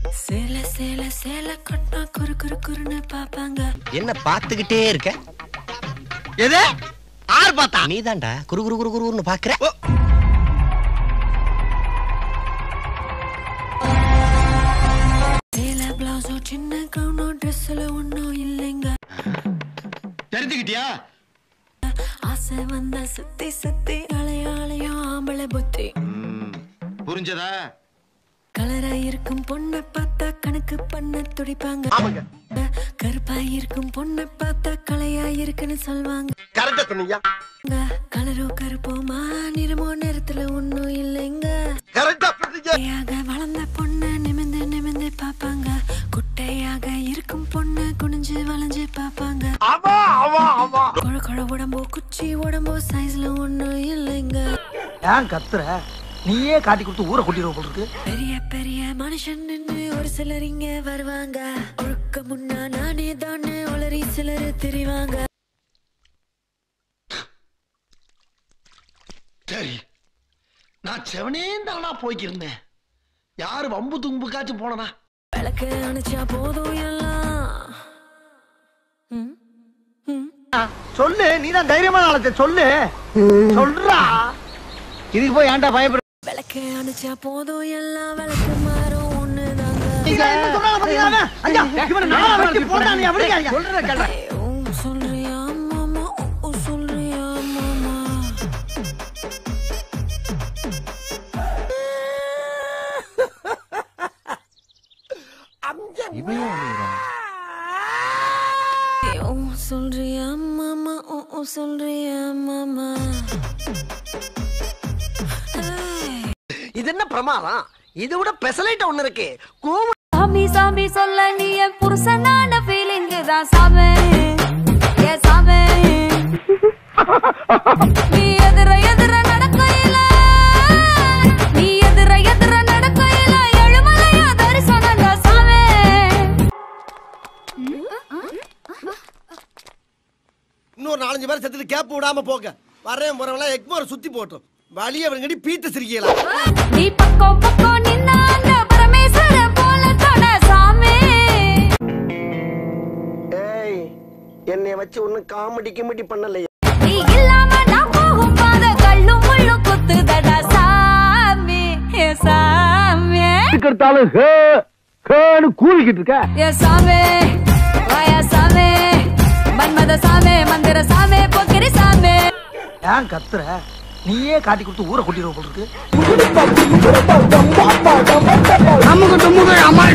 சேல சேல சேல கொட்டா குறு குறு குறுன்னு பாப்பாங்க என்ன பாத்துக்கிட்டே இருக்க எது ஆர் பார்த்தா நீதான்டா குரு குரு குரு குருன்னு பாக்குற சேல பிளவுஸோ சின்ன கவுனோ ட்ரெஸ்ல ஒன்னும் இல்லைங்க தெரிஞ்சுக்கிட்டியா ஆசை வந்தா சுத்தி சுத்தி அலையாளையும் ஆம்பளை புத்தி புரிஞ்சதா கலரா இருக்கும் பொண்ணை பார்த்தா கணக்கு பண்ண துடிப்பாங்க ஆமாங்க கருப்பா இருக்கும் பொண்ணை பார்த்தா கலையா இருக்குன்னு சொல்வாங்க கரெக்டா சொன்னீங்க கலரோ கருப்போமா நிறமோ நேரத்துல ஒன்னும் இல்லைங்க கரெக்டா சொன்னீங்க குட்டையாக வளர்ந்த பொண்ணு நிமிந்து நிமிந்து பாப்பாங்க குட்டையாக இருக்கும் பொண்ணு குனிஞ்சு வளைஞ்சு பாப்பாங்க ஆமா ஆமா ஆமா கொழ கொழ உடம்போ குச்சி உடம்போ சைஸ்ல ஒண்ணும் இல்லைங்க ஏன் கத்துற நீயே காட்டி கொடுத்து ஊரை கூட்டிடுவோம் போல இருக்கு பெரிய பெரிய மனுஷன் நின்னு ஒரு சிலர் இங்க வருவாங்க ஒழுக்க முன்னா நானே தானே உளறி சிலர் தெரிவாங்க சரி நான் செவனேந்தானா போய்க்கிருந்தேன் யாரு வம்பு தும்புக்காச்சும் போனனா விளக்கு அணைச்சா போதும் எல்லாம் ம், ம். சொல்லு நீ தான் தைரியமான ஆளத்தை சொல்லு சொல்றா இதுக்கு போய் ஏன்டா பயப்பட விளக்கு அணைச்சா போதும் எல்லாம் விளக்கு மாறும் ஒண்ணுதாங்க ஓ சொல்றியா மாமா ஓ சொல்றியா மாமா ஓ சொல்றியா மாமா ஓ ஓ சொல்றியா மாமா ஏய். இது என்ன பிரமாதம் இதை விட பெசலைட் ஒண்ணு இருக்கு கூம சாமி சாமி சொல்ல நீ என் புருஷனான ஃபீலிங் தான் சாமி ஏ சாமி நீ எதிர எதிர நடக்கையில நீ எதிர எதிர நடக்கையில எழுமலையா தரிசனம் தான் சாமி இன்னொரு நாலஞ்சு பேர் செத்துட்டு கேப் விடாம போங்க வரேன் போறவங்களா எக்மோர் சுத்தி போட்டோம் வழிய அவங்கடி பீத்த சிரிக்கலாம் நீ பக்கம் பக்கம் நின்ன அந்த பரமேஸ்வர போல தொட சாமி ஏய் என்னை வச்சு ஒன்னும் காமெடி கிமெடி பண்ணலையே நீ இல்லாம நான் போகும் பாத கல்லும் முள்ளும் குத்துதடா சாமி ஏ சாமி எடுத்தாலும் ஹே ஹேன்னு கூவிக்கிட்டு இருக்க ஏ சாமி வாயா சாமி மன்மத சாமி மந்திர சாமி பொக்கிரி சாமி ஏன் கத்துற நீயே காட்டி கொடுத்து ஊரை கூட்டிடுவோம் போல இருக்கு நமக்கு தும்முக அம்மா